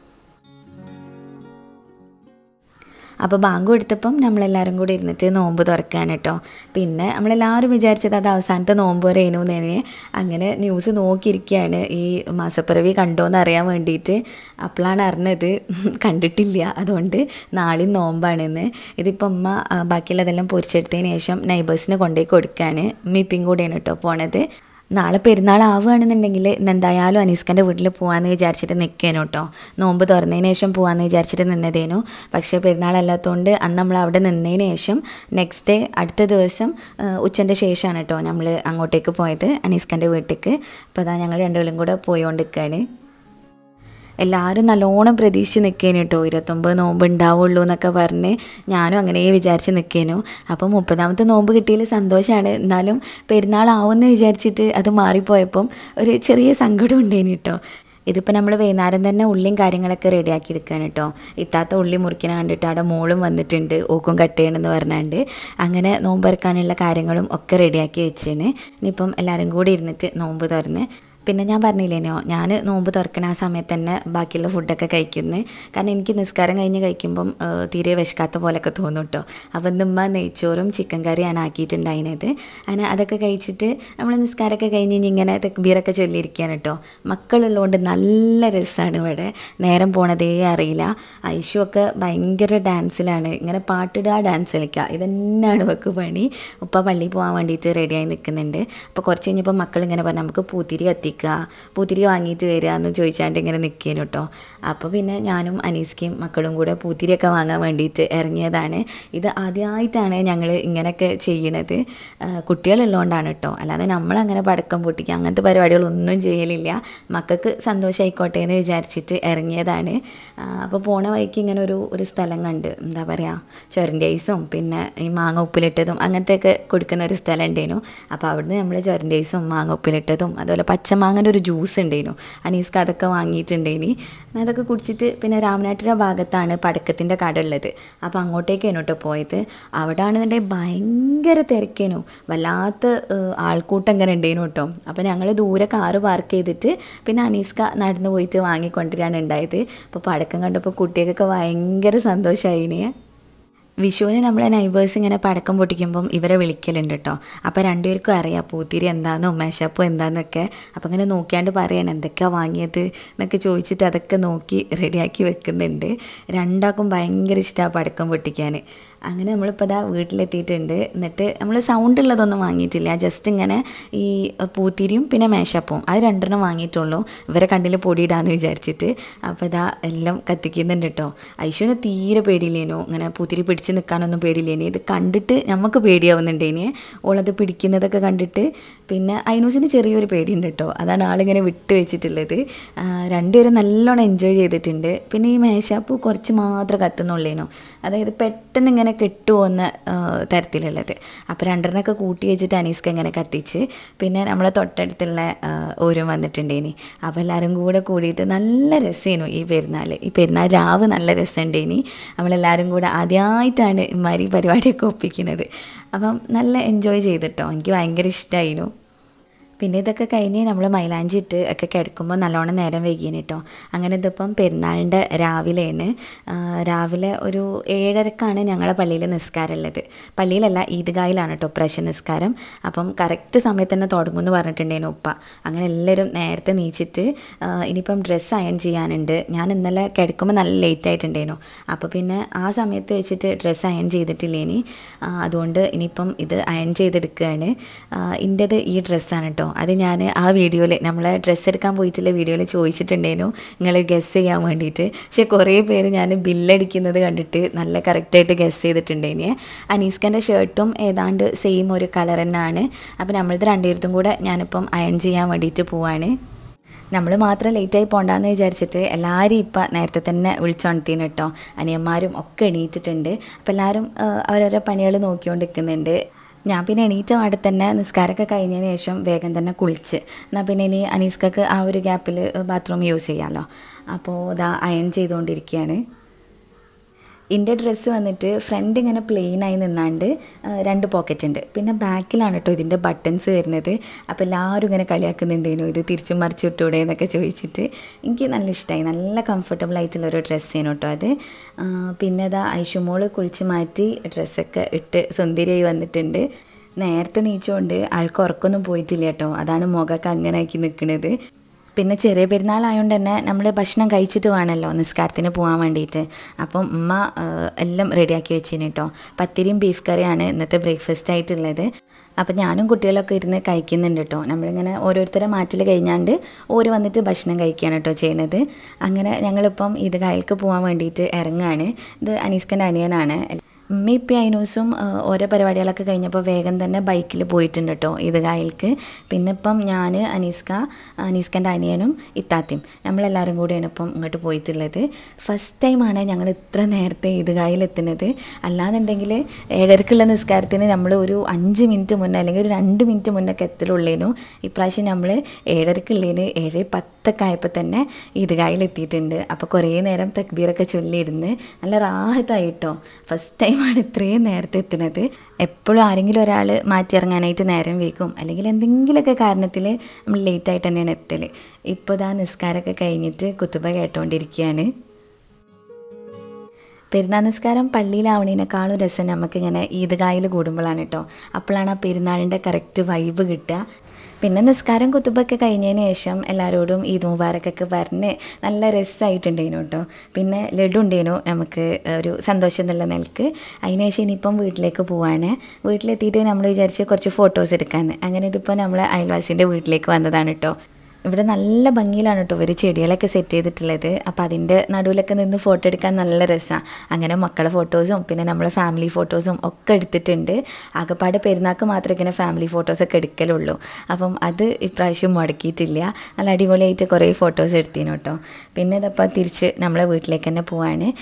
അപ്പോൾ ബാങ്ക് കൊടുത്തപ്പം നമ്മളെല്ലാവരും കൂടി ഇരുന്നിട്ട് നോമ്പ് തുറക്കുകയാണ് കേട്ടോ പിന്നെ നമ്മളെല്ലാവരും വിചാരിച്ചത് അത് അവസാനത്തെ നോമ്പ് വരെയായിരുന്നു തന്നെ അങ്ങനെ ന്യൂസ് നോക്കിയിരിക്കുകയാണ് ഈ മാസപ്പിറവി കണ്ടോന്ന് അറിയാൻ വേണ്ടിയിട്ട് അപ്പോഴാണ് അറിഞ്ഞത് കണ്ടിട്ടില്ല അതുകൊണ്ട് നാളെയും നോമ്പാണെന്ന് ഇതിപ്പോൾ ഉമ്മ ആ, ബാക്കിയുള്ളതെല്ലാം പൊരിച്ചെടുത്തതിന് ശേഷം നൈബേഴ്സിന് കൊണ്ടുപോയി കൊടുക്കുകയാണ് ഉമ്മിപ്പിയും കൂടെയാണ് കേട്ടോ പോണത് നാളെ പെരുന്നാൾ ആവുകയാണെന്നുണ്ടെങ്കിൽ ഇന്ന് എന്തായാലും അനീസ്കൻ്റെ വീട്ടിൽ പോകാമെന്ന് വിചാരിച്ചിട്ട് നിൽക്കേനു കേട്ടോ നോമ്പ് തുറന്നതിന് ശേഷം പോകാമെന്ന് വിചാരിച്ചിട്ട് നിന്നതേനു പക്ഷേ പെരുന്നാളല്ലാത്തതുകൊണ്ട് അന്ന് നമ്മൾ അവിടെ നിന്നതിന് ശേഷം നെക്സ്റ്റ് ഡേ അടുത്ത ദിവസം ഉച്ചൻ്റെ ശേഷമാണ് കേട്ടോ നമ്മൾ അങ്ങോട്ടേക്ക് പോയത് അനീസ്കൻ്റെ വീട്ടിലേക്ക് അപ്പോൾ അതാ ഞങ്ങൾ രണ്ടുപേരും കൂടെ പോയിക്കൊണ്ടിരിക്കുകയാണ് എല്ലാവരും നല്ലോണം പ്രതീക്ഷിച്ച് നിൽക്കേനു കേട്ടോ ഇരുപത്തൊമ്പത് നോമ്പ് ഉണ്ടാവുള്ളൂ എന്നൊക്കെ പറഞ്ഞ് ഞാനും അങ്ങനെ വിചാരിച്ച് നിൽക്കേനു അപ്പം മുപ്പതാമത്തെ നോമ്പ് കിട്ടിയതിൽ സന്തോഷമാണ് എന്നാലും പെരുന്നാളാവുമെന്ന് വിചാരിച്ചിട്ട് അത് മാറിപ്പോയപ്പം ഒരു ചെറിയ സങ്കടം ഉണ്ടേനു കേട്ടോ ഇതിപ്പോൾ നമ്മൾ വൈകുന്നേരം തന്നെ ഉള്ളിയും കാര്യങ്ങളൊക്കെ റെഡിയാക്കി എടുക്കുകയാണ് കേട്ടോ ഇത്താത്ത ഉള്ളി മുറിക്കണ കണ്ടിട്ട് അവിടെ മോളും വന്നിട്ടുണ്ട് ഓക്കും കട്ട് ചെയ്യണമെന്ന് പറഞ്ഞാണ്ട് അങ്ങനെ നോമ്പെറുക്കാനുള്ള കാര്യങ്ങളും ഒക്കെ റെഡിയാക്കി വെച്ചാണ് ഇനിയിപ്പം എല്ലാവരും കൂടി ഇരുന്നിട്ട് നോമ്പ് തുറന്ന് പിന്നെ ഞാൻ പറഞ്ഞില്ലേനോ ഞാൻ നോമ്പ് തുറക്കണ ആ സമയത്ത് തന്നെ ബാക്കിയുള്ള ഫുഡൊക്കെ കഴിക്കുന്നത് കാരണം എനിക്ക് നിസ്കാരം കഴിഞ്ഞ് കഴിക്കുമ്പം ആ, തീരെ വിശക്കാത്ത പോലെയൊക്കെ തോന്നും കേട്ടോ അപ്പം ഇന്നുമ്മ നെയ്ച്ചോറും ചിക്കൻ കറിയാണ് ആക്കിയിട്ടുണ്ടായിരുന്നത് അങ്ങനെ അതൊക്കെ കഴിച്ചിട്ട് നമ്മൾ നിസ്കാരമൊക്കെ കഴിഞ്ഞ് ഇനി ഇങ്ങനെ തെക്കുബീറൊക്കെ ചൊല്ലിയിരിക്കുകയാണ് കേട്ടോ മക്കളുള്ളതുകൊണ്ട് നല്ല രസമാണ് ഇവിടെ നേരം പോണതേ അറിയില്ല ഐഷു ഒക്കെ ഭയങ്കര ഡാൻസിലാണ് ഇങ്ങനെ പാട്ടിടുക ഡാൻസ് കളിക്കുക ഇതന്നെയാണ് ഇവക്ക് പണി ഉപ്പ പള്ളിയിൽ പോകാൻ വേണ്ടിയിട്ട് റെഡിയായി നിൽക്കുന്നുണ്ട് അപ്പോൾ കുറച്ച് കഴിഞ്ഞപ്പോൾ മക്കൾ ഇങ്ങനെ പറഞ്ഞു നമുക്ക് പൂത്തിരി കത്തിക്കുക പൂത്തിരി വാങ്ങിയിട്ട് വരിക എന്ന് ചോദിച്ചാണ്ട് ഇങ്ങനെ നിൽക്കേനു കേട്ടോ അപ്പോൾ പിന്നെ ഞാനും അനീസ്കയും മക്കളും കൂടെ പൂത്തിരിയൊക്കെ വാങ്ങാൻ വേണ്ടിയിട്ട് ഇറങ്ങിയതാണ് ഇത് ആദ്യമായിട്ടാണ് ഞങ്ങൾ ഇങ്ങനെയൊക്കെ ചെയ്യണത് ആ, കുട്ടികളുള്ളതുകൊണ്ടാണ് കേട്ടോ അല്ലാതെ നമ്മളങ്ങനെ പടക്കം പൊട്ടിക്കുക അങ്ങനത്തെ പരിപാടികളൊന്നും ചെയ്യലില്ല മക്കൾക്ക് സന്തോഷമായിക്കോട്ടെ എന്ന് വിചാരിച്ചിട്ട് ഇറങ്ങിയതാണ് ആ, അപ്പോൾ പോണ വഴിക്ക് ഇങ്ങനെ ഒരു ഒരു സ്ഥലം കണ്ട് എന്താ പറയുക ചൊരൻ്റെ ഐസും പിന്നെ ഈ മാങ്ങ ഉപ്പിലിട്ടതും അങ്ങനത്തെയൊക്കെ കൊടുക്കുന്ന ഒരു സ്ഥലം ഉണ്ടായിരുന്നു അപ്പോൾ അവിടുന്ന് നമ്മൾ ചൊരൻ്റെ ഐസും മാങ്ങ ഉപ്പിലിട്ടതും അതുപോലെ പച്ചമാങ്ങൻ്റെ ഒരു ജ്യൂസ് ഉണ്ടായിരുന്നു അനീസ്ക്ക് അതൊക്കെ വാങ്ങിയിട്ടുണ്ടേനി അതൊക്കെ കുടിച്ചിട്ട് പിന്നെ രാമനാട്ടുര ഭാഗത്താണ് പടക്കത്തിൻ്റെ കട ഉള്ളത് അപ്പോൾ അങ്ങോട്ടേക്കാണ് കേട്ടോ പോയത് അവിടെ ആണെന്നുണ്ടെങ്കിൽ ഭയങ്കര തിരക്കേനു വല്ലാത്ത ഏഹ്, ആൾക്കൂട്ടം ഇങ്ങനെ ഉണ്ടായിരുന്നു കേട്ടോ അപ്പോൾ ഞങ്ങൾ ദൂരെ കാറ് പാർക്ക് ചെയ്തിട്ട് പിന്നെ അനീസ്ക നടന്നു പോയിട്ട് വാങ്ങിക്കൊണ്ടിരാണ് ഉണ്ടായത് അപ്പോൾ പടക്കം കണ്ടപ്പോൾ കുട്ടികൾക്കൊക്കെ ഭയങ്കര സന്തോഷമായിനെ വിഷുവിന് നമ്മളെ നൈബേഴ്സ് ഇങ്ങനെ പടക്കം പൊട്ടിക്കുമ്പം ഇവരെ വിളിക്കലുണ്ട് കേട്ടോ അപ്പോൾ രണ്ടുപേർക്കും അറിയാം പൂത്തിരി എന്താണെന്നും മേശപ്പം എന്താണെന്നൊക്കെ അപ്പോൾ ഇങ്ങനെ നോക്കിയാണ്ട് പറയണം എന്തൊക്കെയാണ് വാങ്ങിയത് എന്നൊക്കെ ചോദിച്ചിട്ട് അതൊക്കെ നോക്കി റെഡിയാക്കി വെക്കുന്നുണ്ട് രണ്ടാൾക്കും ഭയങ്കര ഇഷ്ടമാണ് പടക്കം പൊട്ടിക്കാൻ അങ്ങനെ നമ്മളിപ്പോൾ ഇതാ വീട്ടിലെത്തിയിട്ടുണ്ട് എന്നിട്ട് നമ്മൾ സൗണ്ട് ഉള്ളതൊന്നും വാങ്ങിയിട്ടില്ല ജസ്റ്റ് ഇങ്ങനെ ഈ പൂത്തിരിയും പിന്നെ മേശപ്പവും അത് രണ്ടെണ്ണം വാങ്ങിയിട്ടുള്ളൂ ഇവരെ കണ്ണിൽ പൊടിയിടാന്ന് വിചാരിച്ചിട്ട് അപ്പോൾ ഇതാ എല്ലാം കത്തിക്കുന്നുണ്ട് കേട്ടോ ഐശുവിന് തീരെ പേടിയില്ലേനു ഇങ്ങനെ പൂത്തിരി പിടിച്ച് പിടിച്ച് നിൽക്കാനൊന്നും പേടിയില്ലേനി ഇത് കണ്ടിട്ട് നമുക്ക് പേടിയാവുന്നുണ്ടേനി ഓളത് പിടിക്കുന്നതൊക്കെ കണ്ടിട്ട് പിന്നെ ഐനൂസിന് ചെറിയൊരു പേടിയുണ്ട് കേട്ടോ അതാണ് ആളിങ്ങനെ വിട്ട് വെച്ചിട്ടുള്ളത് ആ, രണ്ടുപേരും നല്ലോണം എൻജോയ് ചെയ്തിട്ടുണ്ട് പിന്നെ ഈ മേശാപ്പൂ കുറച്ച് മാത്രം കത്തുന്നുള്ളേനോ അതായത് പെട്ടെന്ന് ഇങ്ങനെ കെട്ടുപോകുന്ന ആ, തരത്തിലുള്ളത് അപ്പോൾ രണ്ടെണ്ണമൊക്കെ കൂട്ടി വെച്ചിട്ട് അനീസ്ക്ക് ഇങ്ങനെ കത്തിച്ച് പിന്നെ നമ്മളെ തൊട്ടടുത്തുള്ള ആ, ഓരും വന്നിട്ടുണ്ടേനി അപ്പോൾ എല്ലാവരും കൂടെ കൂടിയിട്ട് നല്ല രസമായിരുന്നു ഈ പെരുന്നാൾ ഈ പെരുന്നാൾ രാവ് നല്ല രസമുണ്ടേനി നമ്മളെല്ലാവരും കൂടെ ആദ്യമായിട്ടാണ് ഇമാതിരി പരിപാടിയൊക്കെ ഒപ്പിക്കുന്നത് അപ്പം നല്ല എൻജോയ് ചെയ്തിട്ടോ എനിക്ക് ഭയങ്കര ഇഷ്ടമായിരുന്നു പിന്നെ ഇതൊക്കെ കഴിഞ്ഞ് നമ്മൾ മൈലാഞ്ചി ഇട്ട് ഒക്കെ കിടക്കുമ്പോൾ നല്ലോണം നേരം വൈകിന് കേട്ടോ അങ്ങനെ ഇതിപ്പം പെരുന്നാളിൻ്റെ രാവിലെയാണ് ആ, രാവിലെ ഒരു ഏഴരക്കാണ് ഞങ്ങളെ പള്ളിയിൽ നിസ്കാരമുള്ളത് പള്ളിയിലല്ല ഈദ്ഗായിലാണ് കേട്ടോ പ്രാവശ്യം നിസ്കാരം അപ്പം കറക്റ്റ് സമയത്ത് തന്നെ തുടങ്ങുമെന്ന് പറഞ്ഞിട്ടുണ്ടായിരുന്നു ഉപ്പ അങ്ങനെ എല്ലാവരും നേരത്തെ നീച്ചിട്ട് ആ, ഇനിയിപ്പം ഡ്രസ്സ് അയൺ ചെയ്യാനുണ്ട് ഞാൻ ഇന്നലെ കിടക്കുമ്പോൾ നല്ല ലേറ്റ് ആയിട്ടുണ്ടായിരുന്നു അപ്പോൾ പിന്നെ ആ സമയത്ത് വെച്ചിട്ട് ഡ്രസ്സ് അയൺ ചെയ്തിട്ടില്ലേനി ആ, അതുകൊണ്ട് ഇനിയിപ്പം ഇത് അയൺ ചെയ്തെടുക്കുകയാണ് ഇൻ്റേത് ഈ ഡ്രസ്സാണ് കേട്ടോ അത് ഞാൻ ആ വീഡിയോയിൽ നമ്മളെ ഡ്രസ്സ് എടുക്കാൻ പോയിട്ടുള്ള വീഡിയോയിൽ ചോദിച്ചിട്ടുണ്ടായിരുന്നു നിങ്ങൾ ഗസ് ചെയ്യാൻ വേണ്ടിയിട്ട് പക്ഷേ കുറേ പേര് ഞാൻ ബില്ലടിക്കുന്നത് കണ്ടിട്ട് നല്ല കറക്റ്റായിട്ട് ഗസ് ചെയ്തിട്ടുണ്ടേനി അനീസ്കൻ്റെ ഷർട്ടും ഏതാണ്ട് സെയിം ഒരു കളർ തന്നെയാണ് അപ്പോൾ നമ്മളത് രണ്ടുപേർത്തും കൂടെ ഞാനിപ്പം അയൺ ചെയ്യാൻ വേണ്ടിയിട്ട് പോവാണ് നമ്മൾ മാത്രം ലേറ്റായി പോകണ്ടെന്ന് വിചാരിച്ചിട്ട് എല്ലാവരും ഇപ്പം നേരത്തെ തന്നെ വിളിച്ചുണർത്തിന് കേട്ടോ അനിയന്മാരും ഒക്കെ എണീറ്റിട്ടുണ്ട് അപ്പോൾ എല്ലാവരും ആ, അവരോരോ പണികൾ നോക്കിക്കൊണ്ട് നിൽക്കുന്നുണ്ട് ഞാൻ പിന്നെ എണീറ്റ പാടെ തന്നെ നിസ്കാരമൊക്കെ കഴിഞ്ഞതിന് ശേഷം വേഗം തന്നെ കുളിച്ച് എന്നാൽ പിന്നെ ഇനി അനീസ്കക്ക് ആ ഒരു ഗ്യാപ്പിൽ ബാത്റൂം യൂസ് ചെയ്യാമല്ലോ അപ്പോൾ ഇതാ അയൺ ചെയ്തുകൊണ്ടിരിക്കുകയാണ് എൻ്റെ ഡ്രസ്സ് വന്നിട്ട് ഫ്രണ്ട് ഇങ്ങനെ പ്ലെയിൻ ആയി നിന്നാണ്ട് ആ, രണ്ട് പോക്കറ്റ് ഉണ്ട് പിന്നെ ബാക്കിലാണ് കേട്ടോ ഇതിൻ്റെ ബട്ടൺസ് വരുന്നത് അപ്പോൾ എല്ലാവരും ഇങ്ങനെ കളിയാക്കുന്നുണ്ടേനു ഇത് തിരിച്ചും മറിച്ചു വിട്ടൂടെ എന്നൊക്കെ ചോദിച്ചിട്ട് എനിക്ക് നല്ല ഇഷ്ടമായി നല്ല കംഫർട്ടബിൾ ആയിട്ടുള്ള ഒരു ഡ്രസ്സേനു കേട്ടോ അത് ആ, പിന്നെ അതാ ഐഷുമോള് കുളിച്ച് മാറ്റി ഡ്രസ്സൊക്കെ ഇട്ട് സുന്ദരിയായി വന്നിട്ടുണ്ട് നേരത്തെ നീച്ചുകൊണ്ട് ആൾക്ക് ഉറക്കൊന്നും പോയിട്ടില്ല കേട്ടോ അതാണ് മുഖമൊക്കെ അങ്ങനെ ആക്കി നിൽക്കുന്നത് പിന്നെ ചെറിയ പെരുന്നാളായതുകൊണ്ട് തന്നെ നമ്മൾ ഭക്ഷണം കഴിച്ചിട്ട് വേണമല്ലോ നിസ്കാരത്തിന് പോകാൻ വേണ്ടിയിട്ട് അപ്പം ഉമ്മ ആ, എല്ലാം റെഡിയാക്കി വെച്ചിന് കേട്ടോ പത്തിരിയും ബീഫ് കറിയാണ് ഇന്നത്തെ ബ്രേക്ക്ഫാസ്റ്റ് ആയിട്ടുള്ളത് അപ്പം ഞാനും കുട്ടികളൊക്കെ ഇരുന്ന് കഴിക്കുന്നുണ്ട് കേട്ടോ നമ്മളിങ്ങനെ ഓരോരുത്തരെ മാറ്റിൽ കഴിഞ്ഞാണ്ട് ഓര് വന്നിട്ട് ഭക്ഷണം കഴിക്കുകയാണ് കേട്ടോ ചെയ്യുന്നത് അങ്ങനെ ഞങ്ങളിപ്പം ഇത് കായൽക്ക് പോകാൻ വേണ്ടിയിട്ട് ഇറങ്ങുകയാണ് ഇത് അനീസ്കൻ്റെ അനിയനാണ് ഉമ്മ ഇപ്പം അതിനൂസും ഓരോ പരിപാടികളൊക്കെ കഴിഞ്ഞപ്പോൾ വേഗം തന്നെ ബൈക്കിൽ പോയിട്ടുണ്ട് കേട്ടോ ഇത് കായൽക്ക് പിന്നെ ഇപ്പം ഞാൻ അനീസ്ക അനീസ്കൻ്റെ അനിയനും ഇത്താത്തയും നമ്മളെല്ലാവരും കൂടിയാണ് ഇപ്പം ഇങ്ങോട്ട് പോയിട്ടുള്ളത് ഫസ്റ്റ് ടൈമാണ് ഞങ്ങൾ ഇത്ര നേരത്തെ ഇത് കായലെത്തുന്നത് അല്ലാന്നുണ്ടെങ്കിൽ ഏഴരക്കുള്ള നിസ്കാരത്തിന് നമ്മൾ ഒരു അഞ്ച് മിനിറ്റ് മുന്നേ അല്ലെങ്കിൽ ഒരു രണ്ട് മിനിറ്റ് മുന്നൊക്കെ എത്തലുള്ളേനു ഇപ്രാവശ്യം നമ്മൾ ഏഴരക്കുള്ളതിന് ഏഴ് പത്തൊക്കെ ആയപ്പോൾ തന്നെ ഈദ്ഗാഹിലെത്തിയിട്ടുണ്ട് അപ്പോൾ കുറേ നേരം തക്ബീറൊക്കെ ചൊല്ലിയിരുന്ന് നല്ല റാഹത്തായിട്ടോ ഫസ്റ്റ് ടൈമാണ് ഇത്രയും നേരത്തെ എത്തുന്നത് എപ്പോഴും ആരെങ്കിലും ഒരാൾ മാറ്റിയിറങ്ങാനായിട്ട് നേരം വൈകും അല്ലെങ്കിൽ എന്തെങ്കിലുമൊക്കെ കാരണത്തിൽ നമ്മൾ ലേറ്റായിട്ട് തന്നെയാണ് എത്തൽ ഇപ്പോൾ ഇതാ നിസ്കാരമൊക്കെ കഴിഞ്ഞിട്ട് കുത്തുബ കേട്ടുകൊണ്ടിരിക്കുകയാണ് പെരുന്നാൾ നിസ്കാരം പള്ളിയിലാവണേനേക്കാളും രസം നമുക്കിങ്ങനെ ഈദ്ഗായിൽ കൂടുമ്പോഴാണ് കേട്ടോ അപ്പോഴാണ് ആ പെരുന്നാളിൻ്റെ കറക്റ്റ് വൈബ് കിട്ടുക പിന്നെ നിസ്കാരം കുത്തുബൊക്കെ കഴിഞ്ഞതിന് ശേഷം എല്ലാവരോടും ഈദ് മുബാറക്കൊക്കെ പറഞ്ഞ് നല്ല രസമായിട്ടുണ്ടേനു കേട്ടോ പിന്നെ ലഡു ഉണ്ടേനു നമുക്ക് ഒരു സന്തോഷം എന്നുള്ള നിലക്ക് അതിന് ശേഷം ഇനിയിപ്പം വീട്ടിലേക്ക് പോവാണ് വീട്ടിലെത്തിയിട്ട് നമ്മൾ വിചാരിച്ച് കുറച്ച് ഫോട്ടോസ് എടുക്കാമെന്ന് അങ്ങനെ ഇതിപ്പോൾ നമ്മളെ അയൽവാസിൻ്റെ വീട്ടിലേക്ക് വന്നതാണ് കേട്ടോ ഇവിടെ നല്ല ഭംഗിയിലാണ് കേട്ടോ ഇവർ ചെടികളൊക്കെ സെറ്റ് ചെയ്തിട്ടുള്ളത് അപ്പോൾ അതിൻ്റെ നടുവിലൊക്കെ നിന്ന് ഫോട്ടോ എടുക്കാൻ നല്ല രസമാണ് അങ്ങനെ മക്കളെ ഫോട്ടോസും പിന്നെ നമ്മളെ ഫാമിലി ഫോട്ടോസും ഒക്കെ എടുത്തിട്ടുണ്ട് ആകെപ്പാട് പെരുന്നാൾക്ക് മാത്രമേ ഇങ്ങനെ ഫാമിലി ഫോട്ടോസൊക്കെ എടുക്കലുള്ളൂ അപ്പം അത് ഇപ്രാവശ്യം മുടക്കിയിട്ടില്ല നല്ല അടിപൊളിയായിട്ട് കുറേ ഫോട്ടോസ് എടുത്തിനു കേട്ടോ പിന്നെ ഇതപ്പോൾ തിരിച്ച് നമ്മളെ വീട്ടിലേക്ക് തന്നെ പോവാണ്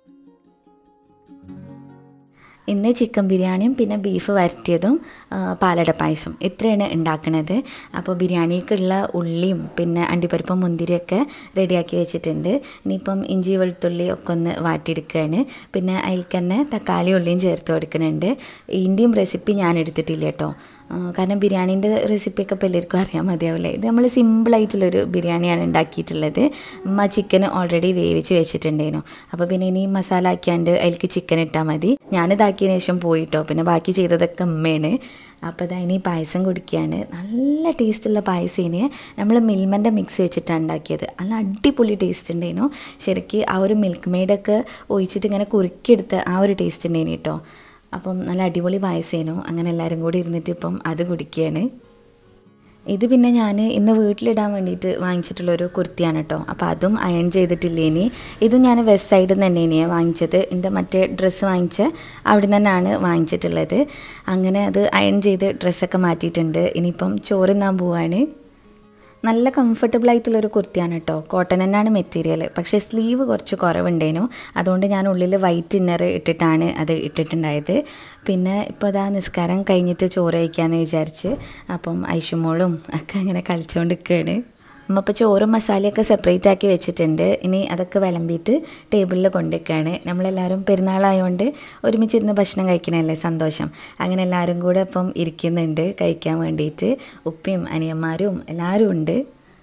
ഇന്ന് ചിക്കൻ ബിരിയാണിയും പിന്നെ ബീഫ് വരട്ടിയതും ആ, പാലട പായസം ഇത്രയാണ് ഉണ്ടാക്കുന്നത് അപ്പോൾ ബിരിയാണിക്കുള്ള ഉള്ളിയും പിന്നെ അണ്ടിപ്പരിപ്പും മുന്തിരിയൊക്കെ റെഡിയാക്കി വെച്ചിട്ടുണ്ട് ഇനിയിപ്പം ഇഞ്ചി വെളുത്തുള്ളി ഒക്കെ ഒന്ന് വാട്ടിയെടുക്കുകയാണ് പിന്നെ അതിൽ തന്നെ തക്കാളി ഉള്ളിയും ചേർത്ത് കൊടുക്കുന്നുണ്ട് ഇതിൻ്റെയും റെസിപ്പി ഞാൻ എടുത്തിട്ടില്ല കേട്ടോ ആ, കാരണം ബിരിയാണീൻ്റെ റെസിപ്പിയൊക്കെ ഇപ്പോൾ എല്ലാവർക്കും അറിയാൻ മതിയാവില്ലേ ഇത് നമ്മൾ സിമ്പിളായിട്ടുള്ളൊരു ബിരിയാണിയാണ് ഉണ്ടാക്കിയിട്ടുള്ളത് ഉമ്മ ചിക്കൻ ഓൾറെഡി വേവിച്ച് വെച്ചിട്ടുണ്ടായിരുന്നു അപ്പോൾ പിന്നെ ഇനി മസാല ആക്കിയാണ്ട് അതിലേക്ക് ചിക്കൻ ഇട്ടാൽ മതി ഞാനിതാക്കിയതിന് ശേഷം പോയിട്ടോ പിന്നെ ബാക്കി ചെയ്തതൊക്കെ ഉമ്മയാണ് അപ്പോൾ ഇതാ ഇനി പായസം കുടിക്കുകയാണ് നല്ല ടേസ്റ്റുള്ള പായസേനെ നമ്മൾ മിൽമൻ്റെ മിക്സ് വെച്ചിട്ടാണ് ഉണ്ടാക്കിയത് നല്ല അടിപൊളി ടേസ്റ്റ് ഉണ്ടായിരുന്നു ശരിക്ക് ആ ഒരു മിൽക്ക് മെയ്ഡൊക്കെ ഒഴിച്ചിട്ട് ഇങ്ങനെ കുറുക്കിയെടുത്ത ആ ഒരു ടേസ്റ്റ് ഉണ്ടായിരുന്നു കേട്ടോ അപ്പം നല്ല അടിപൊളി പായസേനു അങ്ങനെ എല്ലാവരും കൂടി ഇരുന്നിട്ട് ഇപ്പം അത് കുടിക്കുകയാണ് ഇത് പിന്നെ ഞാൻ ഇന്ന് വീട്ടിലിടാൻ വേണ്ടിയിട്ട് വാങ്ങിച്ചിട്ടുള്ളൊരു കുർത്തിയാണ് കേട്ടോ അപ്പോൾ അതും അയൺ ചെയ്തിട്ടില്ലേനി ഇതും ഞാൻ വെസ്റ്റ് സൈഡിൽ നിന്ന് തന്നെയാണ് വാങ്ങിച്ചത് എൻ്റെ മറ്റേ ഡ്രസ്സ് വാങ്ങിച്ച അവിടെ നിന്ന് തന്നെയാണ് വാങ്ങിച്ചിട്ടുള്ളത് അങ്ങനെ അത് അയൺ ചെയ്ത് ഡ്രസ്സൊക്കെ മാറ്റിയിട്ടുണ്ട് ഇനിയിപ്പം ചോറുന്നാൻ പോവാണ് നല്ല കംഫർട്ടബിൾ ആയിട്ടുള്ളൊരു കുർത്തിയാണ് കേട്ടോ കോട്ടൺ തന്നെയാണ് മെറ്റീരിയൽ പക്ഷേ സ്ലീവ് കുറച്ച് കുറവുണ്ടേനു അതുകൊണ്ട് ഞാൻ ഉള്ളിൽ വൈറ്റ് ഇന്നർ ഇട്ടിട്ടാണ് അത് ഇട്ടിട്ടുണ്ടായത് പിന്നെ ഇപ്പോൾ അതാ നിസ്കാരം കഴിഞ്ഞിട്ട് ചോറ് കഴിക്കാമെന്ന് വിചാരിച്ച് അപ്പം ഐഷുമോളും ഒക്കെ ഇങ്ങനെ കളിച്ചുകൊണ്ട് നിൽക്കുകയാണ് അമ്മ ഇപ്പോൾ ചോറും മസാലയൊക്കെ സെപ്പറേറ്റ് ആക്കി വെച്ചിട്ടുണ്ട് ഇനി അതൊക്കെ വിളമ്പിയിട്ട് ടേബിളിൽ കൊണ്ടുവയ്ക്കുകയാണ് നമ്മളെല്ലാവരും പെരുന്നാളായതുകൊണ്ട് ഒരുമിച്ചിരുന്ന് ഭക്ഷണം കഴിക്കണമല്ലേ സന്തോഷം അങ്ങനെ എല്ലാവരും കൂടെ ഇപ്പം ഇരിക്കുന്നുണ്ട് കഴിക്കാൻ വേണ്ടിയിട്ട് ഉപ്പയും അനിയന്മാരും എല്ലാവരും ഉണ്ട്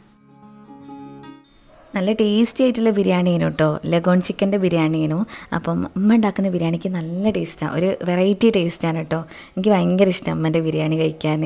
നല്ല ടേസ്റ്റി ആയിട്ടുള്ള ബിരിയാണിയാണ് കേട്ടോ ലഗോൺ ചിക്കൻ്റെ ബിരിയാണിയാണ് അപ്പം അമ്മ ഉണ്ടാക്കുന്ന ബിരിയാണിക്ക് നല്ല ടേസ്റ്റാണ് ഒരു വെറൈറ്റി ടേസ്റ്റാണ് കേട്ടോ എനിക്ക് ഭയങ്കര ഇഷ്ടം അമ്മൻ്റെ ബിരിയാണി കഴിക്കാൻ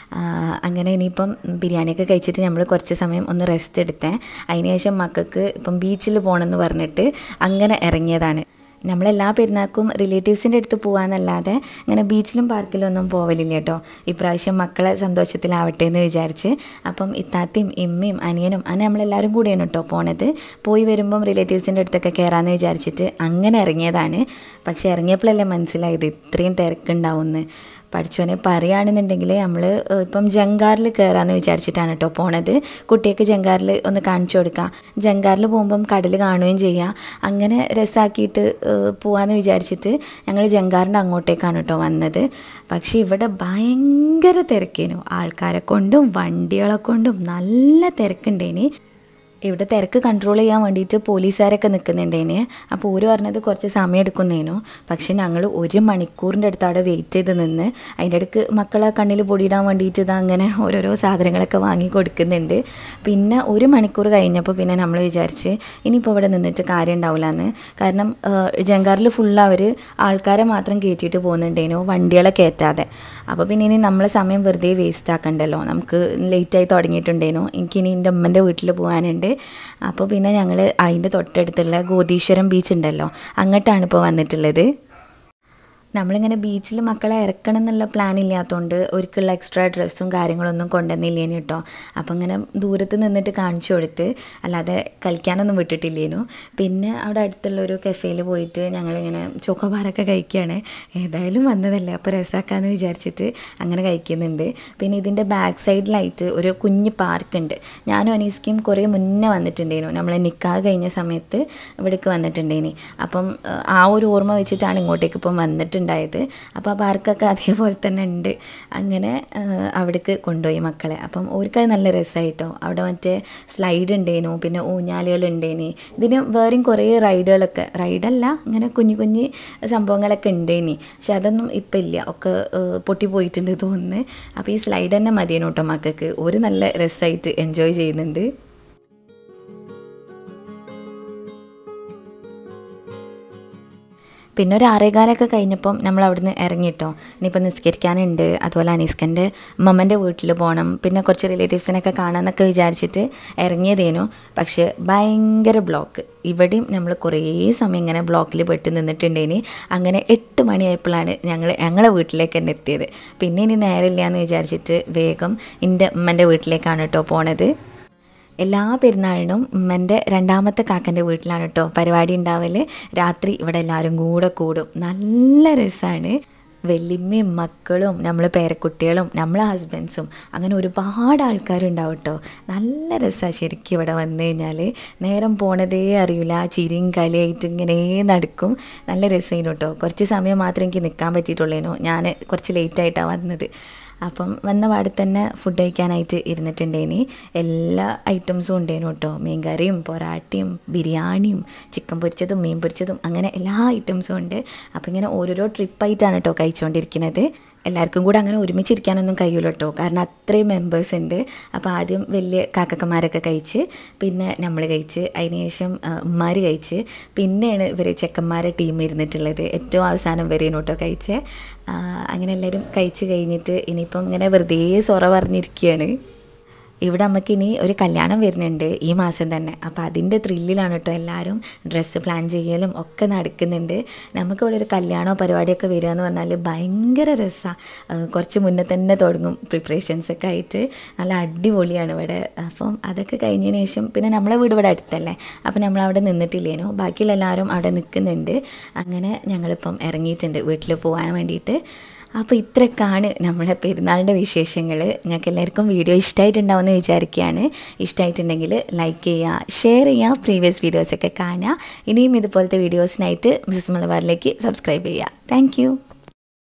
അങ്ങനെ ഇനിയിപ്പം ബിരിയാണിയൊക്കെ കഴിച്ചിട്ട് നമ്മൾ കുറച്ച് സമയം ഒന്ന് റെസ്റ്റ് എടുത്തേ അതിനുശേഷം മക്കൾക്ക് ഇപ്പം ബീച്ചിൽ പോകണമെന്ന് പറഞ്ഞിട്ട് അങ്ങനെ ഇറങ്ങിയതാണ് നമ്മളെല്ലാ പെരുന്നാൾക്കും റിലേറ്റീവ്സിൻ്റെ അടുത്ത് പോകാമെന്നല്ലാതെ ഇങ്ങനെ ബീച്ചിലും പാർക്കിലും ഒന്നും പോവലില്ല കേട്ടോ ഇപ്രാവശ്യം മക്കളെ സന്തോഷത്തിലാവട്ടെ എന്ന് വിചാരിച്ച് അപ്പം ഇത്താത്തയും ഇമ്മയും അനിയനും അങ്ങനെ നമ്മളെല്ലാവരും കൂടിയാണ് കേട്ടോ പോണത് പോയി വരുമ്പം റിലേറ്റീവ്സിൻ്റെ അടുത്തൊക്കെ കയറാമെന്ന് വിചാരിച്ചിട്ട് അങ്ങനെ ഇറങ്ങിയതാണ് പക്ഷേ ഇറങ്ങിയപ്പോഴല്ലേ മനസ്സിലായത് ഇത്രയും തിരക്കുണ്ടാവുമെന്ന് പഠിച്ചോനെ പറയുകയാണെന്നുണ്ടെങ്കിൽ നമ്മൾ ഇപ്പം ജങ്കാറിൽ കയറാമെന്ന് വിചാരിച്ചിട്ടാണ് കേട്ടോ പോണത് കുട്ടിയൊക്കെ ജങ്കാറിൽ ഒന്ന് കാണിച്ചു കൊടുക്കുക ജങ്കാറിൽ പോകുമ്പം കടൽ കാണുകയും ചെയ്യുക അങ്ങനെ രസമാക്കിയിട്ട് പോകാമെന്ന് വിചാരിച്ചിട്ട് ഞങ്ങൾ ജങ്കാറിൻ്റെ അങ്ങോട്ടേക്കാണ് കേട്ടോ വന്നത് പക്ഷേ ഇവിടെ ഭയങ്കര തിരക്കേനു ആൾക്കാരെ കൊണ്ടും വണ്ടികളെ കൊണ്ടും നല്ല തിരക്കുണ്ടേനി ഇവിടെ തിരക്ക് കൺട്രോൾ ചെയ്യാൻ വേണ്ടിയിട്ട് പോലീസുകാരൊക്കെ നിൽക്കുന്നുണ്ടേന് അപ്പോൾ ഓര് പറഞ്ഞത് കുറച്ച് സമയം എടുക്കുന്നേനു പക്ഷെ ഞങ്ങൾ ഒരു മണിക്കൂറിൻ്റെ അടുത്ത് അവിടെ വെയിറ്റ് ചെയ്ത് നിന്ന് അതിൻ്റെ ഇടയ്ക്ക് മക്കളെ കണ്ണിൽ പൊടിയിടാൻ വേണ്ടിയിട്ട് ഇത് അങ്ങനെ ഓരോരോ സാധനങ്ങളൊക്കെ വാങ്ങി കൊടുക്കുന്നുണ്ട് പിന്നെ ഒരു മണിക്കൂർ കഴിഞ്ഞപ്പോൾ പിന്നെ നമ്മൾ വിചാരിച്ച് ഇനിയിപ്പോൾ ഇവിടെ നിന്നിട്ട് കാര്യം ഉണ്ടാവില്ല എന്ന് കാരണം ജങ്കാറിൽ ഫുള്ള് അവർ ആൾക്കാരെ മാത്രം കയറ്റിയിട്ട് പോകുന്നുണ്ടേനു വണ്ടികളെ കയറ്റാതെ അപ്പോൾ പിന്നെ ഇനി നമ്മളെ സമയം വെറുതെ വേസ്റ്റ് ആക്കണ്ടല്ലോ നമുക്ക് ലേറ്റായി തുടങ്ങിയിട്ടുണ്ടേനു എനിക്കിനി എൻ്റെ അമ്മൻ്റെ വീട്ടിൽ പോകാനുണ്ട് അപ്പോൾ പിന്നെ ഞങ്ങൾ അതിൻ്റെ തൊട്ടടുത്തുള്ള ഗോതീശ്വരം ബീച്ച് ഉണ്ടല്ലോ അങ്ങോട്ടാണ് ഇപ്പോൾ വന്നിട്ടുള്ളത് നമ്മളിങ്ങനെ ബീച്ചിൽ മക്കളെ ഇറക്കണം എന്നുള്ള പ്ലാൻ ഇല്ലാത്തതുകൊണ്ട് ഒരിക്കലുള്ള എക്സ്ട്രാ ഡ്രസ്സും കാര്യങ്ങളൊന്നും കൊണ്ടുവന്നില്ലേനു കേട്ടോ അപ്പം ഇങ്ങനെ ദൂരത്ത് നിന്നിട്ട് കാണിച്ചു കൊടുത്ത് അല്ലാതെ കളിക്കാനൊന്നും വിട്ടിട്ടില്ലേനു പിന്നെ അവിടെ അടുത്തുള്ള ഒരു കഫേയിൽ പോയിട്ട് ഞങ്ങളിങ്ങനെ ചോക്കോബാറൊക്കെ കഴിക്കുകയാണ് ഏതായാലും വന്നതല്ലേ അപ്പോൾ രസമാക്കാമെന്ന് വിചാരിച്ചിട്ട് അങ്ങനെ കഴിക്കുന്നുണ്ട് പിന്നെ ഇതിൻ്റെ ബാക്ക് സൈഡിലായിട്ട് ഒരു കുഞ്ഞ് പാർക്കുണ്ട് ഞാനും അനീസ്ക്കും കുറേ മുന്നേ വന്നിട്ടുണ്ടേനു നമ്മളെ നിക്കാഹ് കഴിഞ്ഞ സമയത്ത് ഇവിടേക്ക് വന്നിട്ടുണ്ടേനി അപ്പം ആ ഒരു ഓർമ്മ വെച്ചിട്ടാണ് ഇങ്ങോട്ടേക്ക് ഇപ്പം വന്നിട്ടുണ്ട് ഉണ്ടായത് അപ്പോൾ ആ പാർക്കൊക്കെ അതേപോലെ തന്നെ ഉണ്ട് അങ്ങനെ അവിടേക്ക് കൊണ്ടുപോയി മക്കളെ അപ്പം ഓർക്കത് നല്ല രസമായിട്ടോ അവിടെ മറ്റേ സ്ലൈഡ് ഉണ്ടേനു പിന്നെ ഊഞ്ഞാലുകൾ ഉണ്ടേനി ഇതിന് വേറെയും കുറേ റൈഡുകളൊക്കെ റൈഡല്ല ഇങ്ങനെ കുഞ്ഞു കുഞ്ഞു സംഭവങ്ങളൊക്കെ ഉണ്ടേനി പക്ഷെ അതൊന്നും ഇപ്പം ഇല്ല ഒക്കെ പൊട്ടി പോയിട്ടുണ്ട് തോന്നുന്നു അപ്പോൾ ഈ സ്ലൈഡ് തന്നെ മതിയേനു കേട്ടോ മക്കൾക്ക് ഒരു നല്ല രസമായിട്ട് എൻജോയ് ചെയ്യുന്നുണ്ട് പിന്നെ ഒരു ആറേകാലൊക്കെ കഴിഞ്ഞപ്പം നമ്മൾ അവിടുന്ന് ഇറങ്ങിട്ടോ ഇനിയിപ്പോൾ നിസ്കരിക്കാനുണ്ട് അതുപോലെ അനീസ്കൻ്റെ മമ്മൻ്റെ വീട്ടിൽ പോകണം പിന്നെ കുറച്ച് റിലേറ്റീവ്സിനൊക്കെ കാണാമെന്നൊക്കെ വിചാരിച്ചിട്ട് ഇറങ്ങിയതേനു പക്ഷേ ഭയങ്കര ബ്ലോക്ക് ഇവിടെയും നമ്മൾ കുറേ സമയം ഇങ്ങനെ ബ്ലോക്കിൽ പെട്ട് നിന്നിട്ടുണ്ടേനി അങ്ങനെ എട്ട് മണിയായപ്പോഴാണ് ഞങ്ങൾ ഞങ്ങളെ വീട്ടിലേക്ക് തന്നെ എത്തിയത് പിന്നെ ഇനി നേരമില്ല എന്ന് വിചാരിച്ചിട്ട് വേഗം എൻ്റെ ഉമ്മൻ്റെ വീട്ടിലേക്കാണ് കേട്ടോ പോണത് എല്ലാ പെരുന്നാളിനും ഉമ്മൻ്റെ രണ്ടാമത്തെ കാക്കൻ്റെ വീട്ടിലാണ് കേട്ടോ പരിപാടി ഉണ്ടാവല് രാത്രി ഇവിടെ എല്ലാവരും കൂടെ കൂടും നല്ല രസമാണ് വല്യമ്മയും മക്കളും നമ്മൾ പേരക്കുട്ടികളും നമ്മളെ ഹസ്ബൻഡ്സും അങ്ങനെ ഒരുപാട് ആൾക്കാരുണ്ടാവും കേട്ടോ നല്ല രസമാണ് ശരിക്കും ഇവിടെ വന്നു കഴിഞ്ഞാൽ നേരം പോണതേ അറിയില്ല ചിരിയും കളിയായിട്ട് ഇങ്ങനെ നടക്കും നല്ല രസമായിരുന്നു കേട്ടോ കുറച്ച് സമയം മാത്രമേ എനിക്ക് നിൽക്കാൻ പറ്റിയിട്ടുള്ളേനു ഞാൻ കുറച്ച് ലേറ്റായിട്ടാണ് വന്നത് അപ്പം വന്ന പാടെ തന്നെ ഫുഡ് കഴിക്കാനായിട്ട് ഇരുന്നിട്ടുണ്ടേനി എല്ലാ ഐറ്റംസും ഉണ്ടേനു കേട്ടോ മീൻകറിയും പൊറാട്ടയും ബിരിയാണിയും ചിക്കൻ പൊരിച്ചതും മീൻ പൊരിച്ചതും അങ്ങനെ എല്ലാ ഐറ്റംസും ഉണ്ട് അപ്പം ഇങ്ങനെ ഓരോരോ ട്രിപ്പായിട്ടാണ് കേട്ടോ കഴിച്ചുകൊണ്ടിരിക്കുന്നത് എല്ലാവർക്കും കൂടെ അങ്ങനെ ഒരുമിച്ചിരിക്കാനൊന്നും കഴിയൂല കേട്ടോ കാരണം അത്രയും മെമ്പേഴ്സ് ഉണ്ട് അപ്പോൾ ആദ്യം വലിയ കാക്കക്കന്മാരൊക്കെ കഴിച്ച് പിന്നെ നമ്മൾ കഴിച്ച് അതിനുശേഷം ഉമ്മാർ കഴിച്ച് പിന്നെയാണ് ഇവർ ചെക്കന്മാരെ ടീം ഇരുന്നിട്ടുള്ളത് ഏറ്റവും അവസാനം വരെയാണ് കേട്ടോ കഴിച്ച് അങ്ങനെ എല്ലാവരും കഴിച്ച് കഴിഞ്ഞിട്ട് ഇനിയിപ്പം ഇങ്ങനെ വെറുതെ സൊറ പറഞ്ഞിരിക്കുകയാണ് ഇവിടെ നമുക്ക് ഇനി ഒരു കല്യാണം വരുന്നുണ്ട് ഈ മാസം തന്നെ അപ്പോൾ അതിൻ്റെ ത്രില്ലിലാണ് കേട്ടോ എല്ലാവരും ഡ്രസ്സ് പ്ലാൻ ചെയ്യലും ഒക്കെ നടക്കുന്നുണ്ട് നമുക്കിവിടെ ഒരു കല്യാണമോ പരിപാടിയൊക്കെ വരിക എന്ന് പറഞ്ഞാൽ ഭയങ്കര രസമാണ് കുറച്ച് മുന്നേ തന്നെ തുടങ്ങും പ്രിപ്പറേഷൻസ് ഒക്കെ ആയിട്ട് നല്ല അടിപൊളിയാണ് ഇവിടെ അപ്പം അതൊക്കെ കഴിഞ്ഞതിന് ശേഷം പിന്നെ നമ്മളെ വീട് ഇവിടെ അടുത്തല്ലേ അപ്പം നമ്മൾ അവിടെ നിന്നിട്ടില്ലേനോ ബാക്കിയുള്ള എല്ലാവരും അവിടെ നിൽക്കുന്നുണ്ട് അങ്ങനെ ഞങ്ങളിപ്പം ഇറങ്ങിയിട്ടുണ്ട് വീട്ടിൽ പോകാൻ വേണ്ടിയിട്ട് അപ്പോൾ ഇത്രയൊക്കെയാണ് നമ്മുടെ പെരുന്നാളിൻ്റെ വിശേഷങ്ങൾ നിങ്ങൾക്ക് എല്ലാവർക്കും വീഡിയോ ഇഷ്ടമായിട്ടുണ്ടാവുമെന്ന് വിചാരിക്കുകയാണ് ഇഷ്ടമായിട്ടുണ്ടെങ്കിൽ ലൈക്ക് ചെയ്യുക ഷെയർ ചെയ്യുക പ്രീവിയസ് വീഡിയോസൊക്കെ കാണുക ഇനിയും ഇതുപോലത്തെ വീഡിയോസിനായിട്ട് മിസ്സസ് മലബാറിലേക്ക് സബ്സ്ക്രൈബ് ചെയ്യുക താങ്ക്